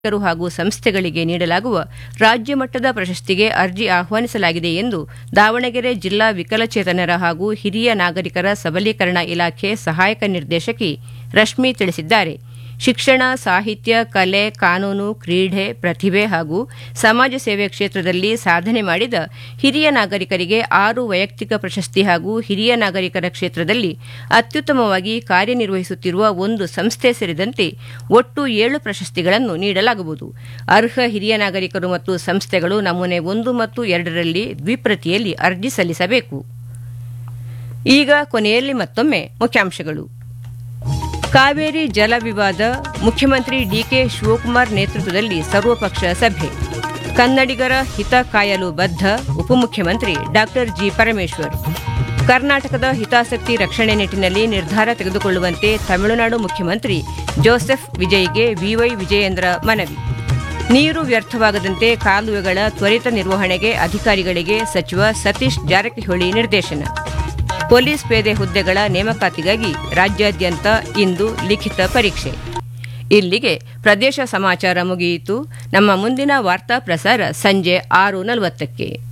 ರು ಹಾಗೂ ಸಂಸ್ಥೆಗಳಿಗೆ ನೀಡಲಾಗುವ ರಾಜ್ಯ ಮಟ್ಟದ ಪ್ರಶಸ್ತಿಗೆ ಅರ್ಜಿ ಆಹ್ವಾನಿಸಲಾಗಿದೆ ಎಂದು ದಾವಣಗೆರೆ ಜಿಲ್ಲಾ ವಿಕಲಚೇತನರ ಹಾಗೂ ಹಿರಿಯ ನಾಗರಿಕರ ಸಬಲೀಕರಣ ಇಲಾಖೆ ಸಹಾಯಕ ನಿರ್ದೇಶಕಿ ರಶ್ಮಿ ತಿಳಿಸಿದ್ದಾರೆ ಶಿಕ್ಷಣ ಸಾಹಿತ್ಯ ಕಲೆ ಕಾನೂನು ಕ್ರೀಡೆ ಪ್ರತಿಭೆ ಹಾಗೂ ಸಮಾಜ ಸೇವೆ ಕ್ಷೇತ್ರದಲ್ಲಿ ಸಾಧನೆ ಮಾಡಿದ ಹಿರಿಯ ನಾಗರಿಕರಿಗೆ ಆರು ವೈಯಕ್ತಿಕ ಪ್ರಶಸ್ತಿ ಹಾಗೂ ಹಿರಿಯ ನಾಗರಿಕರ ಕ್ಷೇತ್ರದಲ್ಲಿ ಅತ್ಯುತ್ತಮವಾಗಿ ಕಾರ್ಯನಿರ್ವಹಿಸುತ್ತಿರುವ ಒಂದು ಸಂಸ್ಥೆ ಸೇರಿದಂತೆ ಒಟ್ಟು ಏಳು ಪ್ರಶಸ್ತಿಗಳನ್ನು ನೀಡಲಾಗುವುದು ಅರ್ಹ ಹಿರಿಯ ನಾಗರಿಕರು ಮತ್ತು ಸಂಸ್ಥೆಗಳು ನಮೂನೆ ಒಂದು ಮತ್ತು ಎರಡರಲ್ಲಿ ದ್ವಿಪ್ರತಿಯಲ್ಲಿ ಅರ್ಜಿ ಸಲ್ಲಿಸಬೇಕು ಈಗ ಕೊನೆಯಲ್ಲಿ ಮತ್ತೊಮ್ಮೆ ಮುಖ್ಯಾಂಶಗಳು ಕಾವೇರಿ ಜಲ ವಿವಾದ ಮುಖ್ಯಮಂತ್ರಿ ಡಿಕೆ ಶಿವಕುಮಾರ್ ನೇತೃತ್ವದಲ್ಲಿ ಸರ್ವಪಕ್ಷ ಸಭೆ ಕನ್ನಡಿಗರ ಹಿತ ಕಾಯಲು ಬದ್ಧ ಉಪಮುಖ್ಯಮಂತ್ರಿ ಡಾ ಜಿ ಪರಮೇಶ್ವರ್ ಕರ್ನಾಟಕದ ಹಿತಾಸಕ್ತಿ ರಕ್ಷಣೆ ನಿಟ್ಟಿನಲ್ಲಿ ನಿರ್ಧಾರ ತೆಗೆದುಕೊಳ್ಳುವಂತೆ ತಮಿಳುನಾಡು ಮುಖ್ಯಮಂತ್ರಿ ಜೋಸೆಫ್ ವಿಜಯ್ಗೆ ವಿವೈ ವಿಜಯೇಂದ್ರ ಮನವಿ ನೀರು ವ್ಯರ್ಥವಾಗದಂತೆ ಕಾಲುವೆಗಳ ತ್ವರಿತ ನಿರ್ವಹಣೆಗೆ ಅಧಿಕಾರಿಗಳಿಗೆ ಸಚಿವ ಸತೀಶ್ ಜಾರಕಿಹೊಳಿ ನಿರ್ದೇಶನ ಪೊಲೀಸ್ ಪೇದೆ ಹುದ್ದೆಗಳ ನೇಮಕಾತಿಗಾಗಿ ರಾಜ್ಯಾದ್ಯಂತ ಇಂದು ಲಿಖಿತ ಪರೀಕ್ಷೆ ಇಲ್ಲಿಗೆ ಪ್ರದೇಶ ಸಮಾಚಾರ ಮುಗಿಯಿತು ನಮ್ಮ ಮುಂದಿನ ವಾರ್ತಾ ಪ್ರಸಾರ ಸಂಜೆ ಆರು ನಲವತ್ತಕ್ಕೆ